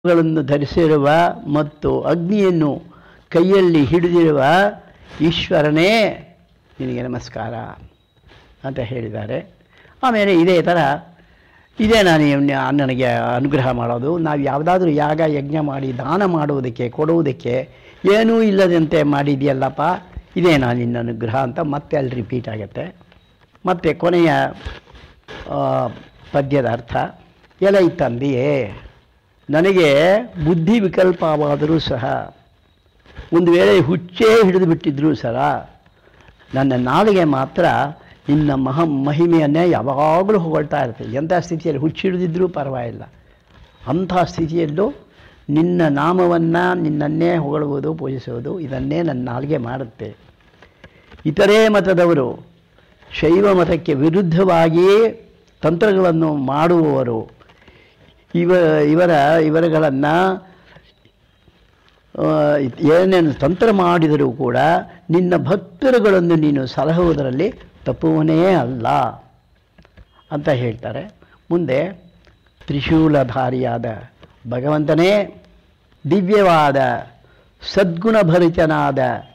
ಗಳನ್ನು ಧರಿಸಿರುವ ಮತ್ತು ಅಗ್ನಿಯನ್ನು ಕೈಯಲ್ಲಿ ಹಿಡಿದಿರುವ ಈಶ್ವರನೇ ನಿನಗೆ ನಮಸ್ಕಾರ ಅಂತ ಹೇಳಿದ್ದಾರೆ ಆಮೇಲೆ ಇದೇ ಥರ ಇದೇ ನಾನು ಇವ್ನ- ನನಗೆ ಅನುಗ್ರಹ ಮಾಡೋದು ನಾವು ಯಾವುದಾದ್ರೂ ಯಾಗ ಯಜ್ಞ ಮಾಡಿ ದಾನ ಮಾಡುವುದಕ್ಕೆ ಕೊಡುವುದಕ್ಕೆ ಏನೂ ಇಲ್ಲದಂತೆ ಮಾಡಿದೆಯಲ್ಲಪ್ಪ ಇದೇ ನಾನು ನಿನ್ನ ಅನುಗ್ರಹ ಅಂತ ಮತ್ತೆ ಅಲ್ಲಿ ರಿಪೀಟ್ ಆಗುತ್ತೆ ಮತ್ತು ಕೊನೆಯ ಆ, ಪದ್ಯದ ಅರ್ಥ ಎಲೈ ತಂದೆಯೇ ನನಗೆ ಬುದ್ಧಿ ವಿಕಲ್ಪವಾದರೂ ಸಹ ಒಂದು ವೇಳೆ ಹುಚ್ಚೇ ಹಿಡಿದು ಬಿಟ್ಟಿದ್ರೂ ಸಹ ನನ್ನ ನಾಲಿಗೆ ಮಾತ್ರ ನಿನ್ನ ಮಹ ಮಹಿಮೆಯನ್ನೇ ಯಾವಾಗಲೂ ಹೊಗಳ್ತಾ ಇರ್ತದೆ ಎಂಥ ಸ್ಥಿತಿಯಲ್ಲಿ ಹುಚ್ಚಿಡಿದಿದ್ರೂ ಪರವಾಗಿಲ್ಲ ಅಂಥ ಸ್ಥಿತಿಯಲ್ಲೂ ನಿನ್ನ ನಾಮವನ್ನು ನಿನ್ನನ್ನೇ ಹೊಗಳುವುದು ಪೂಜಿಸುವುದು ಇದನ್ನೇ ನನ್ನ ನಾಲಿಗೆ ಮಾಡುತ್ತೆ ಇತರೇ ಮತದವರು ಶೈವ ಮತಕ್ಕೆ ವಿರುದ್ಧವಾಗಿಯೇ ತಂತ್ರಗಳನ್ನು ಮಾಡುವವರು ಇವ ಇವರ ಇವರುಗಳನ್ನು ಏನೇನು ತಂತ್ರ ಮಾಡಿದರೂ ಕೂಡ ನಿನ್ನ ಭಕ್ತರುಗಳನ್ನು ನೀನು ಸಲಹುವುದರಲ್ಲಿ ತಪ್ಪುವನೇ ಅಲ್ಲ ಅಂತ ಹೇಳ್ತಾರೆ ಮುಂದೆ ತ್ರಿಶೂಲಧಾರಿಯಾದ ಭಗವಂತನೇ ದಿವ್ಯವಾದ ಸದ್ಗುಣಭರಿತನಾದ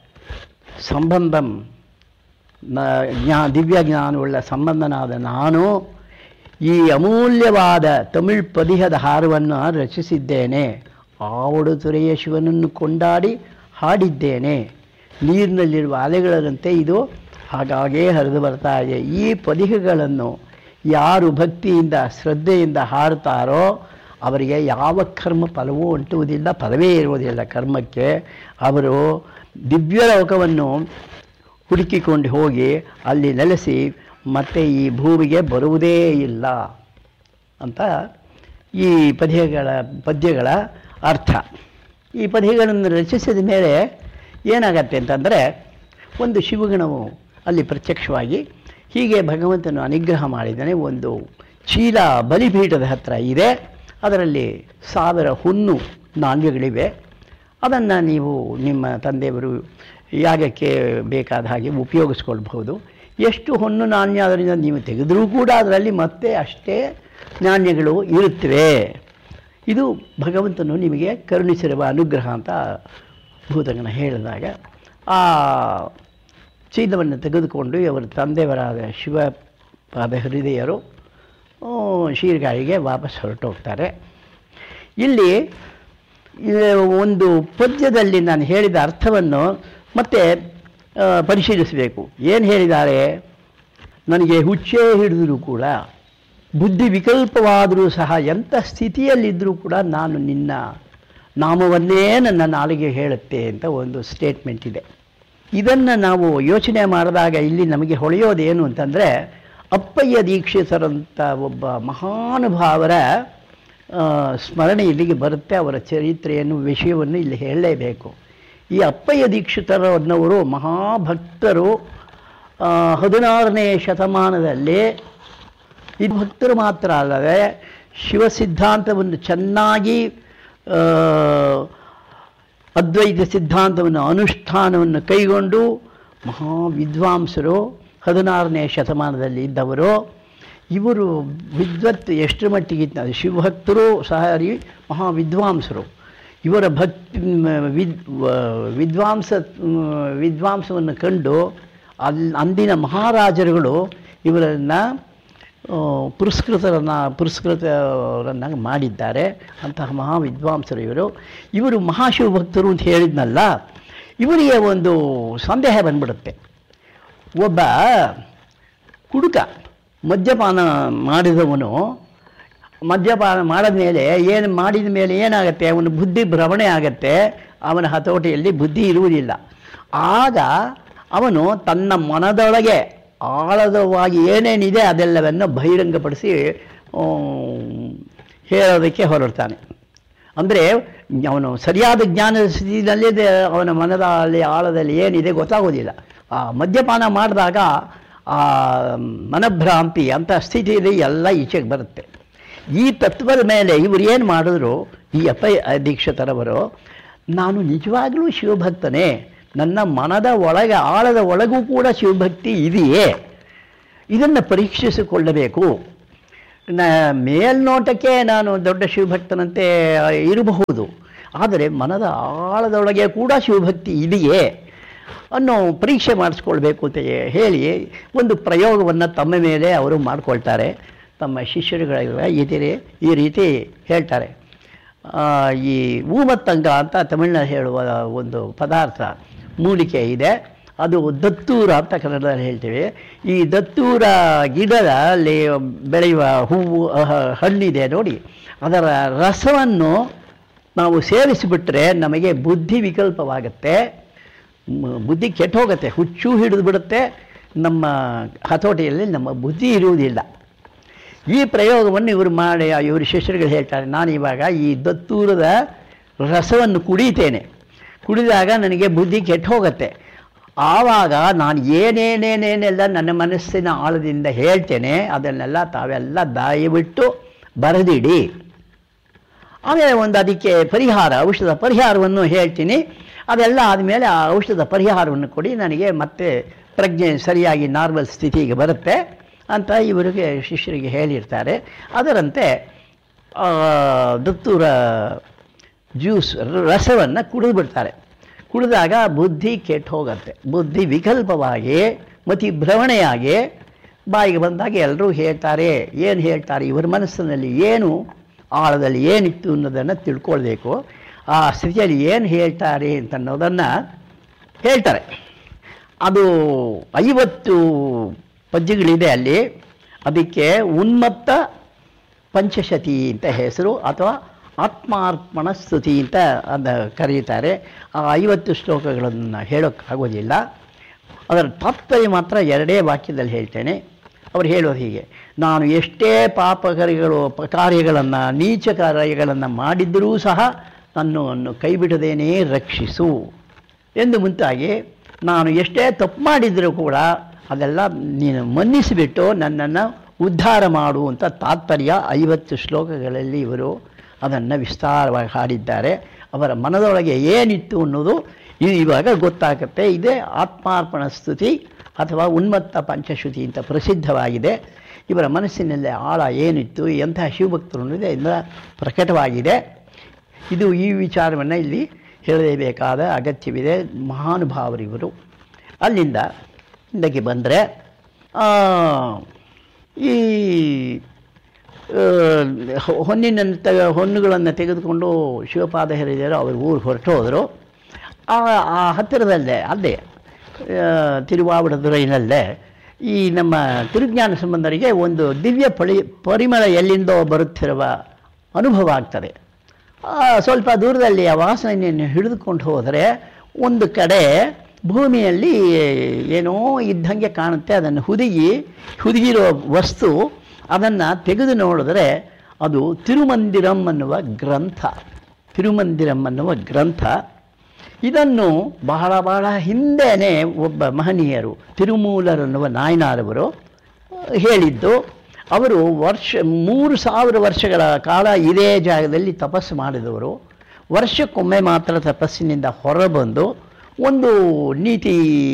ಸಂಬಂಧಂ ನ ಜ್ಞಾ ದಿವ್ಯ ಜ್ಞಾನವುಳ್ಳ ಸಂಬಂಧನಾದ ನಾನು ಈ ಅಮೂಲ್ಯವಾದ ತಮಿಳ್ ಪದಿಹದ ಹಾರವನ್ನು ರಚಿಸಿದ್ದೇನೆ ಆವಡು ತುರೆಯ ಶಿವನನ್ನು ಕೊಂಡಾಡಿ ಹಾಡಿದ್ದೇನೆ ನೀರಿನಲ್ಲಿರುವ ಅಲೆಗಳಂತೆ ಇದು ಹಾಗಾಗೇ ಹರಿದು ಬರ್ತಾ ಇದೆ ಈ ಪದಿಹಗಳನ್ನು ಯಾರು ಭಕ್ತಿಯಿಂದ ಶ್ರದ್ಧೆಯಿಂದ ಹಾಡ್ತಾರೋ ಅವರಿಗೆ ಯಾವ ಕರ್ಮ ಫಲವೂ ಅಂಟುವುದಿಲ್ಲ ಫಲವೇ ಇರುವುದಿಲ್ಲ ಕರ್ಮಕ್ಕೆ ಅವರು ದಿವ್ಯ ಲೋಕವನ್ನು ಹುಡುಕಿಕೊಂಡು ಹೋಗಿ ಅಲ್ಲಿ ನೆಲೆಸಿ ಮತ್ತೆ ಈ ಭೂಮಿಗೆ ಬರುವುದೇ ಇಲ್ಲ ಅಂತ ಈ ಪದ್ಯಗಳ ಪದ್ಯಗಳ ಅರ್ಥ ಈ ಪದ್ಯಗಳನ್ನು ರಚಿಸಿದ ಮೇಲೆ ಏನಾಗತ್ತೆ ಅಂತಂದರೆ ಒಂದು ಶಿವಗಣವು ಅಲ್ಲಿ ಪ್ರತ್ಯಕ್ಷವಾಗಿ ಹೀಗೆ ಭಗವಂತನು ಅನುಗ್ರಹ ಮಾಡಿದ್ದಾನೆ ಒಂದು ಚೀಲ ಬಲಿಪೀಠದ ಹತ್ರ ಇದೆ ಅದರಲ್ಲಿ ಸಾವಿರ ಹುಣ್ಣು ನಾಣ್ಯಗಳಿವೆ ಅದನ್ನು ನೀವು ನಿಮ್ಮ ತಂದೆಯವರು ಯಾಗಕ್ಕೆ ಬೇಕಾದ ಹಾಗೆ ಉಪಯೋಗಿಸ್ಕೊಳ್ಬಹುದು ಎಷ್ಟು ಹೊನ್ನು ನಾಣ್ಯ ಅದರಿಂದ ನೀವು ತೆಗೆದರೂ ಕೂಡ ಅದರಲ್ಲಿ ಮತ್ತೆ ಅಷ್ಟೇ ನಾಣ್ಯಗಳು ಇರುತ್ತವೆ ಇದು ಭಗವಂತನು ನಿಮಗೆ ಕರುಣಿಸಿರುವ ಅನುಗ್ರಹ ಅಂತ ಭೂತಗಣ ಹೇಳಿದಾಗ ಆ ಚೀಲವನ್ನು ತೆಗೆದುಕೊಂಡು ಅವರ ತಂದೆಯವರಾದ ಶಿವಪಾದ ಹೃದಯರು ಆ, ಶೀರ್ಗಾಳಿಗೆ ವಾಪಸ್ ಹೊರಟೋಗ್ತಾರೆ ಇಲ್ಲಿ ಇದು ಒಂದು ಪದ್ಯದಲ್ಲಿ ನಾನು ಹೇಳಿದ ಅರ್ಥವನ್ನು ಮತ್ತೆ ಆ, ಪರಿಶೀಲಿಸಬೇಕು ಏನು ಹೇಳಿದ್ದಾರೆ ನನಗೆ ಹುಚ್ಚೇ ಹಿಡಿದರೂ ಕೂಡ ಬುದ್ಧಿ ವಿಕಲ್ಪವಾದರೂ ಸಹ ಎಂಥ ಸ್ಥಿತಿಯಲ್ಲಿದ್ದರೂ ಕೂಡ ನಾನು ನಿನ್ನ ನಾಮವನ್ನೇ ನನ್ನ ನಾಲಿಗೆ ಹೇಳುತ್ತೆ ಅಂತ ಒಂದು ಸ್ಟೇಟ್ಮೆಂಟ್ ಇದೆ ಇದನ್ನು ನಾವು ಯೋಚನೆ ಮಾಡಿದಾಗ ಇಲ್ಲಿ ನಮಗೆ ಹೊಳೆಯೋದೇನು ಅಂತಂದರೆ ಅಪ್ಪಯ್ಯ ದೀಕ್ಷಿತರಂಥ ಒಬ್ಬ ಮಹಾನುಭಾವರ ಆ, ಸ್ಮರಣೆ ಇಲ್ಲಿಗೆ ಬರುತ್ತೆ ಅವರ ಚರಿತ್ರೆಯನ್ನು ವಿಷಯವನ್ನು ಇಲ್ಲಿ ಹೇಳಲೇಬೇಕು ಈ ಅಪ್ಪಯ್ಯ ದೀಕ್ಷಿತರು ಅನ್ನೋರು ಮಹಾಭಕ್ತರು ಆ, ಹದಿನಾರನೇ ಶತಮಾನದಲ್ಲಿ ಇದು ಭಕ್ತರು ಮಾತ್ರ ಅಲ್ಲದೆ ಶಿವ ಸಿದ್ಧಾಂತವನ್ನು ಚೆನ್ನಾಗಿ ಆ, ಅದ್ವೈತ ಸಿದ್ಧಾಂತವನ್ನು ಅನುಷ್ಠಾನವನ್ನು ಕೈಗೊಂಡು ಮಹಾ ವಿದ್ವಾಂಸರು ಹದಿನಾರನೇ ಶತಮಾನದಲ್ಲಿ ಇದ್ದವರು ಇವರು ವಿದ್ವತ್ ಎಷ್ಟರ ಮಟ್ಟಿಗೆ ಇತ್ತು ಅದು ಶಿವಭಕ್ತರು ಸಹ ರೀ ಮಹಾ ವಿದ್ವಾಂಸರು ಇವರ ಭಕ್ತಿ ವಿದ್ ವ- ವಿದ್ವಾಂಸ ವಿದ್ವಾಂಸವನ್ನು ಕಂಡು ಅಲ್ಲಿ ಅಂದಿನ ಮಹಾರಾಜರುಗಳು ಇವರನ್ನು ಪುರಸ್ಕೃತರನ್ನು ಪುರಸ್ಕೃತರನ್ನಾಗಿ ಮಾಡಿದ್ದಾರೆ ಅಂತಹ ಮಹಾ ವಿದ್ವಾಂಸರು ಇವರು ಇವರು ಮಹಾಶಿವಭಕ್ತರು ಅಂತ ಹೇಳಿದ್ನಲ್ಲ ಇವರಿಗೆ ಒಂದು ಸಂದೇಹ ಬಂದ್ಬಿಡುತ್ತೆ ಒಬ್ಬ ಕುಡುಕ ಮದ್ಯಪಾನ ಮಾಡಿದವನು ಮದ್ಯಪಾನ ಮಾಡಿದ ಮೇಲೆ ಏನು ಮಾಡಿದ ಮೇಲೆ ಏನಾಗುತ್ತೆ ಅವನ ಬುದ್ಧಿ ಭ್ರಮಣೆ ಆಗತ್ತೆ ಅವನ ಹತೋಟಿಯಲ್ಲಿ ಬುದ್ಧಿ ಇರುವುದಿಲ್ಲ ಆಗ ಅವನು ತನ್ನ ಮನದೊಳಗೆ ಆಳದವಾಗಿ ಏನೇನಿದೆ ಅದೆಲ್ಲವನ್ನು ಬಹಿರಂಗಪಡಿಸಿ ಆ, ಹೇಳೋದಕ್ಕೆ ಹೊರಡ್ತಾನೆ ಅಂದರೆ ಅವನು ಸರಿಯಾದ ಜ್ಞಾನದ ಸ್ಥಿತಿಯಲ್ಲಿ ಅವನ ಮನದಲ್ಲಿ ಆಳದಲ್ಲಿ ಏನಿದೆ ಗೊತ್ತಾಗೋದಿಲ್ಲ ಆ ಮದ್ಯಪಾನ ಮಾಡಿದಾಗ ಆ ಮನಭ್ರಾಂತಿ ಅಂತ ಸ್ಥಿತಿಯಲ್ಲಿ ಎಲ್ಲ ಈಚೆಗೆ ಬರುತ್ತೆ ಈ ತತ್ವದ ಮೇಲೆ ಇವರು ಏನು ಮಾಡಿದ್ರು ಈ ಅಪ್ಪ ದೀಕ್ಷಿತರವರು ನಾನು ನಿಜವಾಗಲೂ ಶಿವಭಕ್ತನೇ ನನ್ನ ಮನದ ಒಳಗೆ ಆಳದ ಒಳಗೂ ಕೂಡ ಶಿವಭಕ್ತಿ ಇದೆಯೇ ಇದನ್ನು ಪರೀಕ್ಷಿಸಿಕೊಳ್ಳಬೇಕು ನ ಮೇಲ್ನೋಟಕ್ಕೆ ನಾನು ದೊಡ್ಡ ಶಿವಭಕ್ತನಂತೆ ಇರಬಹುದು ಆದರೆ ಮನದ ಆಳದೊಳಗೆ ಕೂಡ ಶಿವಭಕ್ತಿ ಇದೆಯೇ ಅನ್ನೋ ಪರೀಕ್ಷೆ ಮಾಡಿಸ್ಕೊಳ್ಬೇಕು ಅಂತ ಹೇಳಿ ಒಂದು ಪ್ರಯೋಗವನ್ನು ತಮ್ಮ ಮೇಲೆ ಅವರು ಮಾಡಿಕೊಳ್ತಾರೆ ತಮ್ಮ ಶಿಷ್ಯರುಗಳ ಇದಿರಿ ಈ ರೀತಿ ಹೇಳ್ತಾರೆ ಆ, ಈ ಊಮತ್ತಂಗ ಅಂತ ತಮಿಳಿನಲ್ಲಿ ಹೇಳುವ ಒಂದು ಪದಾರ್ಥ ಮೂಲಿಕೆ ಇದೆ ಅದು ದತ್ತೂರ ಅಂತ ಕನ್ನಡದಲ್ಲಿ ಹೇಳ್ತೀವಿ ಈ ದತ್ತೂರ ಗಿಡದಲ್ಲಿ ಬೆಳೆಯುವ ಹೂವು ಅಹ, ಹಣ್ಣಿದೆ ನೋಡಿ ಅದರ ರಸವನ್ನು ನಾವು ಸೇವಿಸಿಬಿಟ್ರೆ ನಮಗೆ ಬುದ್ಧಿ ವಿಕಲ್ಪವಾಗುತ್ತೆ ಮ್- ಬುದ್ಧಿ ಕೆಟ್ಟು ಹೋಗುತ್ತೆ ಹುಚ್ಚು ಹಿಡಿದು ಬಿಡುತ್ತೆ ನಮ್ಮ ಹತೋಟಿಯಲ್ಲಿ ನಮ್ಮ ಬುದ್ಧಿ ಇರುವುದಿಲ್ಲ ಈ ಪ್ರಯೋಗವನ್ನು ಇವರು ಮಾಡಿ ಇವರು ಶಿಷ್ಯರುಗಳು ಹೇಳ್ತಾರೆ ನಾನು ಇವಾಗ ಈ ದತ್ತೂರದ ರಸವನ್ನು ಕುಡಿತೇನೆ ಕುಡಿದಾಗ ನನಗೆ ಬುದ್ಧಿ ಕೆಟ್ಟು ಹೋಗುತ್ತೆ ಆವಾಗ ನಾನು ಏನೇನೇನೇನೆಲ್ಲ ನನ್ನ ಮನಸ್ಸಿನ ಆಳದಿಂದ ಹೇಳ್ತೇನೆ ಅದನ್ನೆಲ್ಲ ತಾವೆಲ್ಲ ದಯವಿಟ್ಟು ಬರೆದಿಡಿ ಆಮೇಲೆ ಒಂದು ಅದಕ್ಕೆ ಪರಿಹಾರ ಔಷಧ ಪರಿಹಾರವನ್ನು ಹೇಳ್ತೀನಿ ಅದೆಲ್ಲ ಆದಮೇಲೆ ಆ ಔಷಧ ಪರಿಹಾರವನ್ನು ಕೊಡಿ ನನಗೆ ಮತ್ತೆ ಪ್ರಜ್ಞೆ ಸರಿಯಾಗಿ ನಾರ್ಮಲ್ ಸ್ಥಿತಿಗೆ ಬರುತ್ತೆ ಅಂತ ಇವರಿಗೆ ಶಿಷ್ಯರಿಗೆ ಹೇಳಿರ್ತಾರೆ ಅದರಂತೆ ಆ, ದತ್ತೂರ ಜ್ಯೂಸ್ ರಸವನ್ನು ಕುಡಿದು ಬಿಡ್ತಾರೆ ಕುಡಿದಾಗ ಬುದ್ಧಿ ಕೆಟ್ಟು ಹೋಗುತ್ತೆ ಬುದ್ಧಿ ವಿಕಲ್ಪವಾಗಿ ಮತಿ ಭ್ರಮಣೆಯಾಗಿ ಬಾಯಿಗೆ ಬಂದಾಗ ಎಲ್ಲರೂ ಹೇಳ್ತಾರೆ ಏನು ಹೇಳ್ತಾರೆ ಇವರ ಮನಸ್ಸಿನಲ್ಲಿ ಏನು ಆಳದಲ್ಲಿ ಏನಿತ್ತು ಅನ್ನೋದನ್ನು ತಿಳ್ಕೊಳ್ಬೇಕು ಆ ಸ್ಥಿತಿಯಲ್ಲಿ ಏನು ಹೇಳ್ತಾರೆ ಅಂತ ಅನ್ನೋದನ್ನು ಹೇಳ್ತಾರೆ ಅದು ಐವತ್ತು ಪದ್ಯಗಳಿದೆ ಅಲ್ಲಿ ಅದಕ್ಕೆ ಉನ್ಮತ್ತ ಪಂಚಶತಿ ಅಂತ ಹೆಸರು ಅಥವಾ ಆತ್ಮಾರ್ಪಣ ಸ್ತುತಿ ಅಂತ ಅದ ಕರೀತಾರೆ ಆ ಐವತ್ತು ಶ್ಲೋಕಗಳನ್ನು ಹೇಳೋಕ್ಕಾಗೋದಿಲ್ಲ ಅದರ ತಾತ್ಪರ್ಯ ಮಾತ್ರ ಎರಡೇ ವಾಕ್ಯದಲ್ಲಿ ಹೇಳ್ತೇನೆ ಅವ್ರು ಹೇಳೋದು ಹೀಗೆ ನಾನು ಎಷ್ಟೇ ಪಾಪಕರಿಗಳು ಪ- ಕಾರ್ಯಗಳನ್ನು ನೀಚ ಕಾರ್ಯಗಳನ್ನು ಮಾಡಿದ್ದರೂ ಸಹ ನನ್ನನ್ನು ಕೈಬಿಡದೇನೇ ರಕ್ಷಿಸು ಎಂದು ಮುಂತಾಗಿ ನಾನು ಎಷ್ಟೇ ತಪ್ಪು ಮಾಡಿದರೂ ಕೂಡ ಅದೆಲ್ಲ ನೀನು ಮನ್ನಿಸಿಬಿಟ್ಟು ನನ್ನನ್ನು ಉದ್ಧಾರ ಮಾಡು ಅಂತ ತಾತ್ಪರ್ಯ ಐವತ್ತು ಶ್ಲೋಕಗಳಲ್ಲಿ ಇವರು ಅದನ್ನು ವಿಸ್ತಾರವಾಗಿ ಹಾಡಿದ್ದಾರೆ ಅವರ ಮನದೊಳಗೆ ಏನಿತ್ತು ಅನ್ನೋದು ಇದು ಇವಾಗ ಗೊತ್ತಾಗುತ್ತೆ ಇದೇ ಆತ್ಮಾರ್ಪಣ ಸ್ತುತಿ ಅಥವಾ ಉನ್ಮತ್ತ ಪಂಚಶ್ರುತಿ ಅಂತ ಪ್ರಸಿದ್ಧವಾಗಿದೆ ಇವರ ಮನಸ್ಸಿನಲ್ಲಿ ಆಳ ಏನಿತ್ತು ಎಂತಹ ಶಿವಭಕ್ತರು ಅನ್ನೋದು ಇಂದ ಪ್ರಕಟವಾಗಿದೆ ಇದು ಈ ವಿಚಾರವನ್ನು ಇಲ್ಲಿ ಹೇಳಲೇಬೇಕಾದ ಅಗತ್ಯವಿದೆ ಮಹಾನುಭಾವರಿವರು ಅಲ್ಲಿಂದ ಹಿಂದಕ್ಕೆ ಬಂದರೆ ಈ ಆ, ಹೊ- ಹೊನ್ನಿನನ್ನು ತೆಗೆ ಹೊನ್ನುಗಳನ್ನು ತೆಗೆದುಕೊಂಡು ಶಿವಪಾದ ಹಿರಿಯರು ಅವರು ಊರು ಹೊರಟು ಹೋದರು ಆ ಆ ಹತ್ತಿರದಲ್ಲೇ ಅಲ್ಲೇ ಆ, ತಿರುವಾವಡದುರೈನಲ್ಲೇ ಈ ನಮ್ಮ ತಿರುಜ್ಞಾನ ಸಂಬಂಧರಿಗೆ ಒಂದು ದಿವ್ಯ ಪಳಿ ಪರಿಮಳ ಎಲ್ಲಿಂದೋ ಬರುತ್ತಿರುವ ಅನುಭವ ಆಗ್ತದೆ ಆ, ಸ್ವಲ್ಪ ದೂರದಲ್ಲಿ ಆ ವಾಸನೆಯನ್ನು ಹಿಡಿದುಕೊಂಡು ಹೋದರೆ ಒಂದು ಕಡೆ ಭೂಮಿಯಲ್ಲಿ ಏನೋ ಇದ್ದಂಗೆ ಕಾಣುತ್ತೆ ಅದನ್ನು ಹುದುಗಿ ಹುದುಗಿರೋ ವಸ್ತು ಅದನ್ನು ತೆಗೆದು ನೋಡಿದ್ರೆ ಅದು ತಿರುಮಂದಿರಂ ಅನ್ನುವ ಗ್ರಂಥ ತಿರುಮಂದಿರಂ ಅನ್ನುವ ಗ್ರಂಥ ಇದನ್ನು ಬಹಳ ಬಹಳ ಹಿಂದೆನೇ ಒಬ್ಬ ಮಹನೀಯರು ತಿರುಮೂಲರನ್ನುವ ನಾಯನಾರವರು ಹೇಳಿದ್ದು ಅವರು ವರ್ಷ ಮೂರು ಸಾವಿರ ವರ್ಷಗಳ ಕಾಲ ಇದೇ ಜಾಗದಲ್ಲಿ ತಪಸ್ಸು ಮಾಡಿದವರು ವರ್ಷಕ್ಕೊಮ್ಮೆ ಮಾತ್ರ ತಪಸ್ಸಿನಿಂದ ಹೊರಬಂದು ಒಂದು ನೀತಿ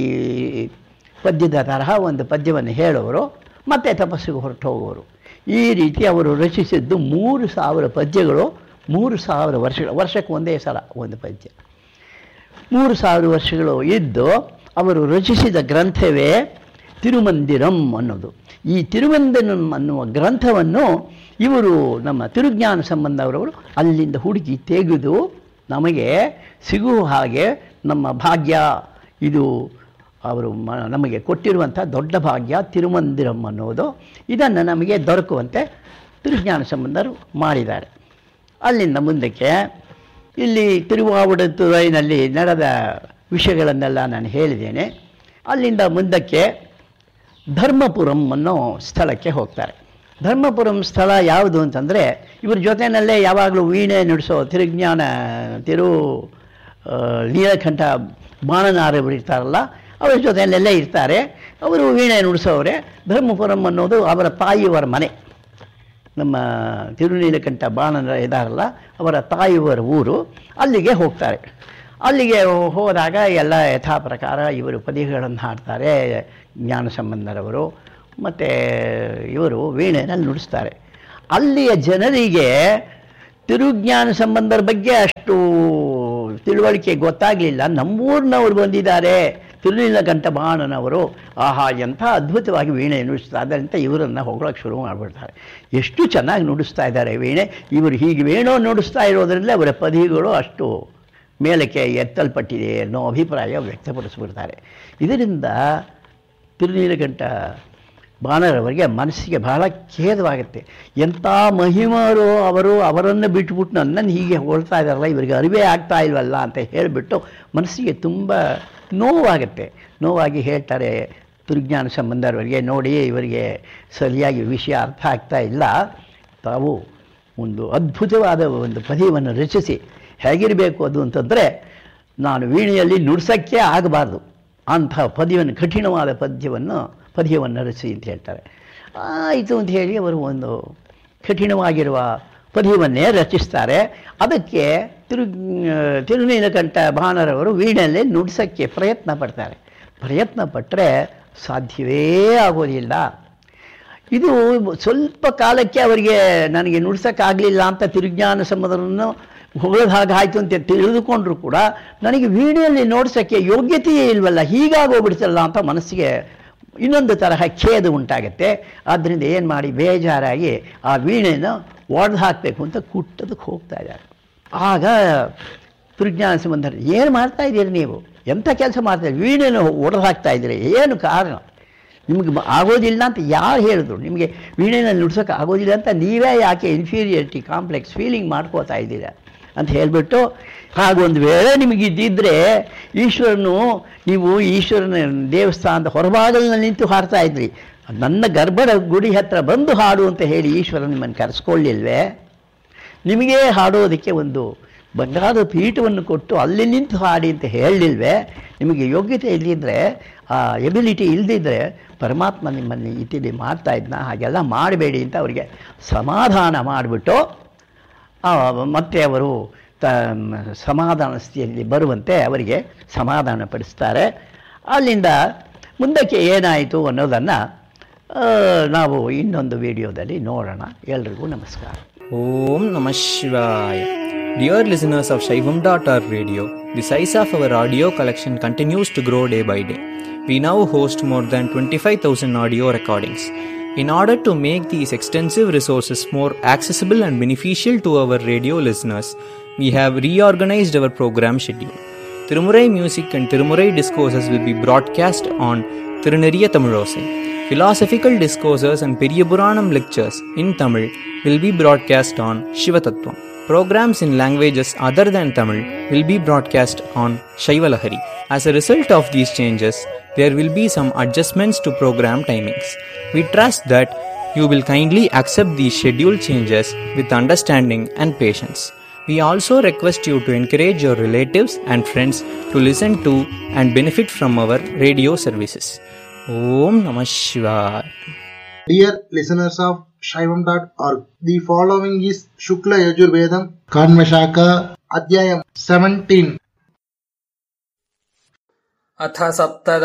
ಪದ್ಯದ ತರಹ ಒಂದು ಪದ್ಯವನ್ನು ಹೇಳುವರು ಮತ್ತೆ ತಪಸ್ಸಿಗೆ ಹೊರಟು ಹೋಗುವರು ಈ ರೀತಿ ಅವರು ರಚಿಸಿದ್ದು ಮೂರು ಸಾವಿರ ಪದ್ಯಗಳು ಮೂರು ಸಾವಿರ ವರ್ಷಗಳು ವರ್ಷಕ್ಕೆ ಒಂದೇ ಸಲ ಒಂದು ಪದ್ಯ ಮೂರು ಸಾವಿರ ವರ್ಷಗಳು ಇದ್ದು ಅವರು ರಚಿಸಿದ ಗ್ರಂಥವೇ ತಿರುಮಂದಿರಂ ಅನ್ನೋದು ಈ ತಿರುಮಂದಿರಂ ಅನ್ನುವ ಗ್ರಂಥವನ್ನು ಇವರು ನಮ್ಮ ತಿರುಜ್ಞಾನ ಸಂಬಂಧವರವರು ಅಲ್ಲಿಂದ ಹುಡುಕಿ ತೆಗೆದು ನಮಗೆ ಸಿಗುವ ಹಾಗೆ ನಮ್ಮ ಭಾಗ್ಯ ಇದು ಅವರು ಮ ನಮಗೆ ಕೊಟ್ಟಿರುವಂಥ ದೊಡ್ಡ ಭಾಗ್ಯ ತಿರುಮಂದಿರಂ ಅನ್ನೋದು ಇದನ್ನು ನಮಗೆ ದೊರಕುವಂತೆ ತಿರುಜ್ಞಾನ ಸಂಬಂಧರು ಮಾಡಿದ್ದಾರೆ ಅಲ್ಲಿಂದ ಮುಂದಕ್ಕೆ ಇಲ್ಲಿ ತಿರುವಾವಡತುರೈನಲ್ಲಿ ನಡೆದ ವಿಷಯಗಳನ್ನೆಲ್ಲ ನಾನು ಹೇಳಿದ್ದೇನೆ ಅಲ್ಲಿಂದ ಮುಂದಕ್ಕೆ ಧರ್ಮಪುರಂ ಅನ್ನೋ ಸ್ಥಳಕ್ಕೆ ಹೋಗ್ತಾರೆ ಧರ್ಮಪುರಂ ಸ್ಥಳ ಯಾವುದು ಅಂತಂದರೆ ಇವ್ರ ಜೊತೆಯಲ್ಲೇ ಯಾವಾಗಲೂ ವೀಣೆ ನುಡಿಸೋ ತಿರುಜ್ಞಾನ ತಿರು ಆ, ನೀಲಕಂಠ ಬಾಣನಾರವರು ಇರ್ತಾರಲ್ಲ ಅವರ ಜೊತೆಯಲ್ಲೆಲ್ಲೇ ಇರ್ತಾರೆ ಅವರು ವೀಣೆ ನುಡಿಸೋರೆ ಧರ್ಮಪುರಂ ಅನ್ನೋದು ಅವರ ತಾಯಿಯವರ ಮನೆ ನಮ್ಮ ತಿರುನೀಲಕಂಠ ಬಾಣನ ಇದಾರಲ್ಲ ಅವರ ತಾಯಿಯವರ ಊರು ಅಲ್ಲಿಗೆ ಹೋಗ್ತಾರೆ ಅಲ್ಲಿಗೆ ಹೋದಾಗ ಎಲ್ಲ ಯಥಾ ಪ್ರಕಾರ ಇವರು ಪದ್ಯಗಳನ್ನು ಹಾಡ್ತಾರೆ ಜ್ಞಾನ ಸಂಬಂಧರವರು ಮತ್ತು ಇವರು ವೀಣೆನಲ್ಲಿ ನುಡಿಸ್ತಾರೆ ಅಲ್ಲಿಯ ಜನರಿಗೆ ತಿರುಜ್ಞಾನ ಸಂಬಂಧರ ಬಗ್ಗೆ ಅಷ್ಟು ತಿಳುವಳಿಕೆ ಗೊತ್ತಾಗಲಿಲ್ಲ ನಮ್ಮೂರಿನವ್ರು ಬಂದಿದ್ದಾರೆ ತಿರುನೀಲಕಂಠ ಬಾಣನವರು ಆಹಾ ಎಂಥ ಅದ್ಭುತವಾಗಿ ವೀಣೆ ನುಡಿಸ್ತಾ ಇದ್ದಾರೆ ಅಂತ ಇವರನ್ನು ಹೊಗಳಕ್ಕೆ ಶುರು ಮಾಡಿಬಿಡ್ತಾರೆ ಎಷ್ಟು ಚೆನ್ನಾಗಿ ನುಡಿಸ್ತಾ ಇದ್ದಾರೆ ವೀಣೆ ಇವರು ಹೀಗೆ ವೇಣು ನುಡಿಸ್ತಾ ಇರೋದ್ರಿಂದ ಅವರ ಪದಿಗಳು ಅಷ್ಟು ಮೇಲಕ್ಕೆ ಎತ್ತಲ್ಪಟ್ಟಿದೆ ಅನ್ನೋ ಅಭಿಪ್ರಾಯ ವ್ಯಕ್ತಪಡಿಸ್ಬಿಡ್ತಾರೆ ಇದರಿಂದ ತಿರುನೀಲಕಂಠ ಬಾಣರವರಿಗೆ ಮನಸ್ಸಿಗೆ ಬಹಳ ಖೇದವಾಗುತ್ತೆ ಎಂಥ ಮಹಿಮರು ಅವರು ಅವರನ್ನು ಬಿಟ್ಬಿಟ್ಟು ನನ್ನನ್ನು ಹೀಗೆ ಹೊಳ್ತಾ ಇದ್ದಾರಲ್ಲ ಇವರಿಗೆ ಅರಿವೇ ಆಗ್ತಾ ಇಲ್ವಲ್ಲ ಅಂತ ಹೇಳಿಬಿಟ್ಟು ಮನಸ್ಸಿಗೆ ತುಂಬ ನೋವಾಗುತ್ತೆ ನೋವಾಗಿ ಹೇಳ್ತಾರೆ ದುರ್ಜ್ಞಾನ ಸಂಬಂಧರವರಿಗೆ ನೋಡಿ ಇವರಿಗೆ ಸರಿಯಾಗಿ ವಿಷಯ ಅರ್ಥ ಆಗ್ತಾ ಇಲ್ಲ ತಾವು ಒಂದು ಅದ್ಭುತವಾದ ಒಂದು ಪದ್ಯವನ್ನು ರಚಿಸಿ ಹೇಗಿರಬೇಕು ಅದು ಅಂತಂದರೆ ನಾನು ವೀಣೆಯಲ್ಲಿ ನುಡ್ಸೋಕ್ಕೆ ಆಗಬಾರ್ದು ಅಂಥ ಪದ್ಯವನ್ನು ಕಠಿಣವಾದ ಪದ್ಯವನ್ನು ಪದ್ಯವನ್ನು ರಚಿಸಿ ಅಂತ ಹೇಳ್ತಾರೆ ಆಯಿತು ಅಂತ ಹೇಳಿ ಅವರು ಒಂದು ಕಠಿಣವಾಗಿರುವ ಪದ್ಯವನ್ನೇ ರಚಿಸ್ತಾರೆ ಅದಕ್ಕೆ ತಿರು ತಿರುನೀಲಕಂಠ ಭಾನರವರು ವೀಣೆಯಲ್ಲೇ ನುಡ್ಸೋಕ್ಕೆ ಪ್ರಯತ್ನ ಪಡ್ತಾರೆ ಪ್ರಯತ್ನ ಪಟ್ಟರೆ ಸಾಧ್ಯವೇ ಆಗೋದಿಲ್ಲ ಇದು ಸ್ವಲ್ಪ ಕಾಲಕ್ಕೆ ಅವರಿಗೆ ನನಗೆ ನುಡ್ಸೋಕ್ಕಾಗಲಿಲ್ಲ ಅಂತ ತಿರುಜ್ಞಾನ ಸಂಬಂಧವನ್ನು ಹೊಗಳದ ಹಾಗೆ ಆಯಿತು ಅಂತ ತಿಳಿದುಕೊಂಡ್ರು ಕೂಡ ನನಗೆ ವೀಣೆಯಲ್ಲಿ ನೋಡ್ಸೋಕ್ಕೆ ಯೋಗ್ಯತೆಯೇ ಇಲ್ವಲ್ಲ ಹೀಗಾಗೋಗ್ಬಿಡ್ತಲ್ಲ ಅಂತ ಮನಸ್ಸಿಗೆ ಇನ್ನೊಂದು ತರಹ ಖೇದ ಉಂಟಾಗತ್ತೆ ಆದ್ದರಿಂದ ಏನು ಮಾಡಿ ಬೇಜಾರಾಗಿ ಆ ವೀಣೆನ ಒಡೆದು ಹಾಕಬೇಕು ಅಂತ ಕುಟ್ಟದಕ್ಕೆ ಹೋಗ್ತಾ ಇದ್ದಾರೆ ಆಗ ತಿರುಜ್ಞಾನ ಸಂಬಂಧ ಏನು ಮಾಡ್ತಾ ಇದ್ದೀರಿ ನೀವು ಎಂಥ ಕೆಲಸ ಮಾಡ್ತಾ ಇದ್ದೀರಿ ವೀಣೆನ ಒಡೆದು ಹಾಕ್ತಾ ಇದ್ದೀರಿ ಏನು ಕಾರಣ ನಿಮಗೆ ಮ- ಆಗೋದಿಲ್ಲ ಅಂತ ಯಾರು ಹೇಳಿದ್ರು ನಿಮಗೆ ವೀಣೆನಲ್ಲಿ ನುಡ್ಸೋಕೆ ಆಗೋದಿಲ್ಲ ಅಂತ ನೀವೇ ಯಾಕೆ ಇನ್ಫೀರಿಯರಿಟಿ ಕಾಂಪ್ಲೆಕ್ಸ್ ಫೀಲಿಂಗ್ ಮಾಡ್ಕೋತಾ ಇದ್ದೀರಾ ಅಂತ ಹೇಳಿಬಿಟ್ಟು ಹಾಗೊಂದು ವೇಳೆ ನಿಮಗೆ ಇದ್ದಿದ್ದರೆ ಈಶ್ವರನು ನೀವು ಈಶ್ವರನ ದೇವಸ್ಥಾನದ ಹೊರಭಾಗದಲ್ಲಿ ನಿಂತು ಹಾಡ್ತಾ ಇದ್ರಿ ನನ್ನ ಗರ್ಭದ ಗುಡಿ ಹತ್ರ ಬಂದು ಹಾಡು ಅಂತ ಹೇಳಿ ಈಶ್ವರ ನಿಮ್ಮನ್ನು ಕರೆಸ್ಕೊಳ್ಳಿಲ್ವೇ ನಿಮಗೆ ಹಾಡೋದಕ್ಕೆ ಒಂದು ಬಂಗಾರದ ಪೀಠವನ್ನು ಕೊಟ್ಟು ಅಲ್ಲಿ ನಿಂತು ಹಾಡಿ ಅಂತ ಹೇಳಲಿಲ್ವೇ ನಿಮಗೆ ಯೋಗ್ಯತೆ ಇಲ್ಲದಿದ್ದರೆ ಆ ಎಬಿಲಿಟಿ ಇಲ್ಲದಿದ್ದರೆ ಪರಮಾತ್ಮ ನಿಮ್ಮನ್ನು ಇತಿಲಿ ಮಾಡ್ತಾ ಇದ್ನ ಹಾಗೆಲ್ಲ ಮಾಡಬೇಡಿ ಅಂತ ಅವರಿಗೆ ಸಮಾಧಾನ ಮಾಡಿಬಿಟ್ಟು ಮತ್ತೆ ಅವರು ತ ಸಮಾಧಾನ ಸ್ಥಿತಿಯಲ್ಲಿ ಬರುವಂತೆ ಅವರಿಗೆ ಸಮಾಧಾನ ಪಡಿಸ್ತಾರೆ ಅಲ್ಲಿಂದ ಮುಂದಕ್ಕೆ ಏನಾಯಿತು ಅನ್ನೋದನ್ನು ನಾವು ಇನ್ನೊಂದು ವಿಡಿಯೋದಲ್ಲಿ ನೋಡೋಣ ಎಲ್ರಿಗೂ ನಮಸ್ಕಾರ Om Namah Shivaya. Dear listeners of Shaivam.org radio, the size of our audio collection continues to grow day by day. We now host more than 25,000 audio recordings. In order to make these extensive resources more accessible and beneficial to our radio listeners, we have reorganized our program schedule. Tirumurai music and Tirumurai discourses will be broadcast on Tiruneriya Tamilosai. Philosophical discourses and Periyapuranam lectures in Tamil will be broadcast on Shivatattvam. Programs in languages other than Tamil will be broadcast on Shaivalahari. As a result of these changes, there will be some adjustments to program timings. We trust that you will kindly accept these schedule changes with understanding and patience. We also request you to encourage your relatives and friends to listen to and benefit from our radio services. Om Namah Shivaya. Dear listeners of Shaivam.org, the following is Shukla Yajurvedam Kanvashaka Adhyayam 17. अथ सप्तद